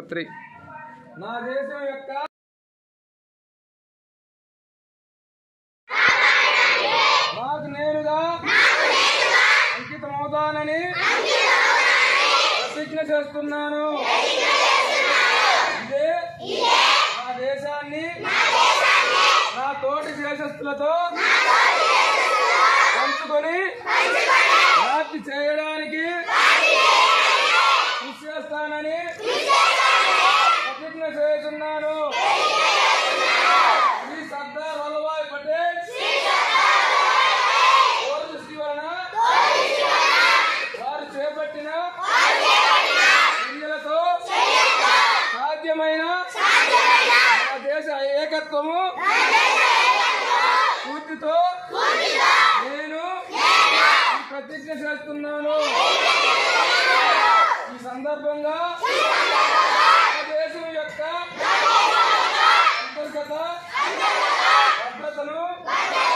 three నా దేశం యొక్క నాకు నేనుగా అంకితమవుతానని ప్రతిజ్ఞ చేస్తున్నాను ఇదే నా దేశాన్ని నా తోటి దేశస్తులతో పంచుకొని వ్యాప్తి చేయడానికి కృషి చేస్తానని ప్రతిజ్ఞ చేస్తున్నాను శ్రీ సర్దార్ వల్లభాయ్ పటేల్ దూరదృష్టి వలన వారు చేపట్టిన చర్యలతో సాధ్యమైన మన దేశ ఏకత్వము పూర్తితో నేను ఈ ప్రతిజ్ఞ చేస్తున్నాను ఈ సందర్భంగా మన దేశం యొక్క అంతర్గత భద్రతను